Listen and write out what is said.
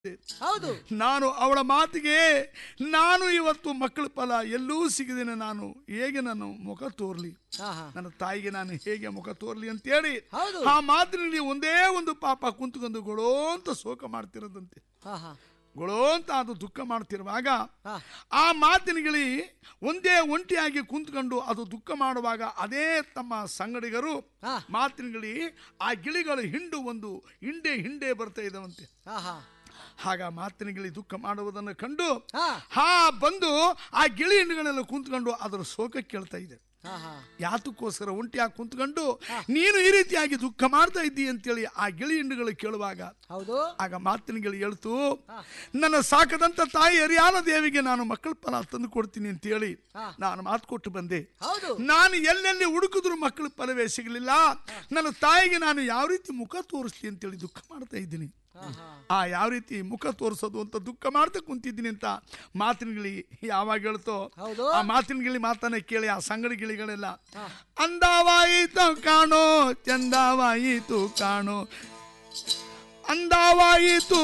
ಹೌದು ನಾನು ಅವಳ ಮಾತಿಗೆ ನಾನು ಇವತ್ತು ಮಕ್ಕಳ ಫಲ ಎಲ್ಲೂ ಸಿಗದೇನೆ ನಾನು ಹೇಗೆ ನಾನು ಮುಖ ತೋರ್ಲಿ ಹಾ ಹಾ ನನ್ನ ತಾಯಿಗೆ ನಾನು ಹೇಗೆ ಮುಖ ತೋರ್ಲಿ ಅಂತೇಳಿ ಹೌದು. ಆ ಮಾತಿನಲ್ಲಿ ಒಂದೇ ಒಂದು ಪಾಪ ಕುಂತ್ಕೊಂಡು ಗೊಳೋ ಅಂತ ಶೋಕ ಮಾಡ್ತಿರೋದಂತೆ ಹಾ ಹಾ ಗೊಳೋ ಅಂತ ಅದು ದುಃಖ ಮಾಡ್ತಿರುವಾಗ ಹಾ. ಆ ಮಾತಿನಗಿಳಿ ಒಂದೇ ಒಂಟಿಯಾಗಿ ಕುಂತ್ಕೊಂಡು ಅದು ದುಃಖ ಮಾಡುವಾಗ ಅದೇ ತಮ್ಮ ಸಂಗಡಿಗರು ಹಾ. ಮಾತಿನಗಿಳಿ ಆ ಗಿಳಿಗಳು ಹಿಂಡು ಒಂದು ಹಿಂಡೆ ಹಿಂಡೆ ಬರ್ತಾ ಇದ್ದವಂತೆ ಹಾ ಹಾ ಆಗ ಮಾತಿನಗಿಳಿ ದುಃಖ ಮಾಡುವುದನ್ನು ಕಂಡು ಹಾ ಹಾ ಬಂದು ಆ ಗಿಳಿ ಹಿಂಡುಗಳೆಲ್ಲ ಕುಂತ್ಕೊಂಡು ಅದರ ಶೋಕ ಕೇಳ್ತಾ ಇದೆ ಹಾ ಹಾ ಯಾತಕ್ಕೋಸ್ಕರ ಒಂಟಿಯಾಗಿ ಕುಂತ್ಕೊಂಡು ನೀನು ಈ ರೀತಿಯಾಗಿ ದುಃಖ ಮಾಡ್ತಾ ಇದ್ದೀ ಅಂತೇಳಿ ಆ ಗಿಳಿ ಹಿಂಡುಗಳು ಕೇಳುವಾಗ ಹೌದು ಆಗ ಮಾತಿನಗಳು ಹೇಳ್ತು ನನ್ನ ಸಾಕದಂತ ತಾಯಿ ಹರಿಯಾಣ ದೇವಿಗೆ ನಾನು ಮಕ್ಕಳ ಫಲ ತಂದು ಕೊಡ್ತೀನಿ ಅಂತೇಳಿ ಹಾ. ನಾನು ಮಾತು ಕೊಟ್ಟು ಬಂದೆ ಹೌದು ನಾನು ಎಲ್ಲೆಲ್ಲಿ ಹುಡುಕಿದ್ರು ಮಕ್ಕಳ ಫಲವೇ ಸಿಗಲಿಲ್ಲ ನನ್ನ ತಾಯಿಗೆ ನಾನು ಯಾವ ರೀತಿ ಮುಖ ತೋರಿಸ್ಲಿ ಅಂತೇಳಿ ದುಃಖ ಮಾಡ್ತಾ ಇದ್ದೀನಿ ಹಾ ಹಾ ಆ ಯಾವ ರೀತಿ ಮುಖ ತೋರಿಸೋದು ಅಂತ ದುಃಖ ಮಾಡ್ತಾ ಕುಂತಿದ್ದೀನಿ ಅಂತ ಮಾತಿನಗಿಳಿ ಯಾವಾಗ ಹೇಳ್ತೋ ಹೌದು ಆ ಮಾತಿನಗಿಳಿ ಮಾತನ್ನ ಕೇಳಿ ಆ ಸಂಗಡಿ ಗಿಳಿಗಳೆಲ್ಲ ಅಂದವಾಯಿತು ಕಾಣೋ ಚಂದವಾಯಿತು ಕಾಣೋ ಅಂದವಾಯಿತು